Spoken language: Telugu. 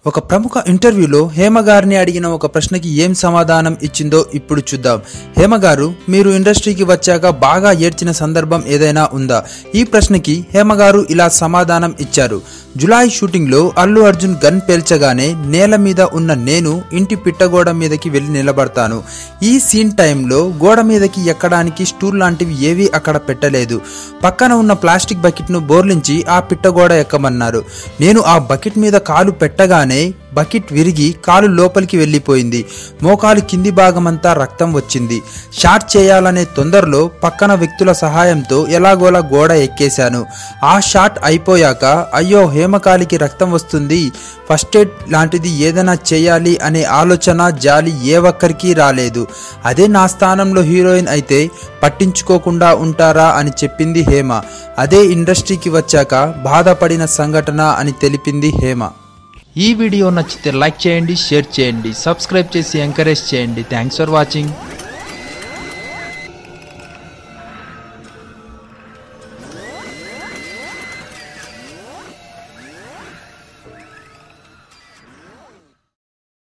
ఒక ప్రముఖ ఇంటర్వ్యూలో హేమ గారిని అడిగిన ఒక ప్రశ్నకి ఏం సమాధానం ఇచ్చిందో ఇప్పుడు చూద్దాం హేమ గారు మీరు ఇండస్ట్రీకి వచ్చాక బాగా ఏడ్చిన సందర్భం ఏదైనా ఉందా ఈ ప్రశ్నకి హేమ గారు ఇలా సమాధానం ఇచ్చారు జులై షూటింగ్లో అల్లు అర్జున్ గన్ పేల్చగానే నేల మీద ఉన్న నేను ఇంటి పిట్టగోడ మీదకి వెళ్ళి నిలబడతాను ఈ సీన్ టైంలో గోడ మీదకి ఎక్కడానికి స్టూల్ లాంటివి ఏవీ అక్కడ పెట్టలేదు పక్కన ఉన్న ప్లాస్టిక్ బకెట్ను బోర్లించి ఆ పిట్టగోడ ఎక్కమన్నారు నేను ఆ బకెట్ మీద కాలు పెట్టగానే బకెట్ విరిగి కాలు లోపలికి వెళ్ళిపోయింది మోకాలు కింది భాగమంతా రక్తం వచ్చింది షాట్ చేయాలనే తొందరలో పక్కన వ్యక్తుల సహాయంతో ఎలాగోలా గోడ ఎక్కేశాను ఆ షాట్ అయిపోయాక అయ్యో హేమకాలికి రక్తం వస్తుంది ఫస్ట్ ఎయిడ్ లాంటిది ఏదైనా చేయాలి అనే ఆలోచన జాలి ఏ ఒక్కరికి రాలేదు అదే నా స్థానంలో హీరోయిన్ అయితే పట్టించుకోకుండా ఉంటారా అని చెప్పింది హేమ అదే ఇండస్ట్రీకి వచ్చాక బాధపడిన సంఘటన అని తెలిపింది హేమ ఈ వీడియో నచ్చితే లైక్ చేయండి షేర్ చేయండి సబ్స్క్రైబ్ చేసి ఎంకరేజ్ చేయండి థ్యాంక్స్ ఫర్ వాచింగ్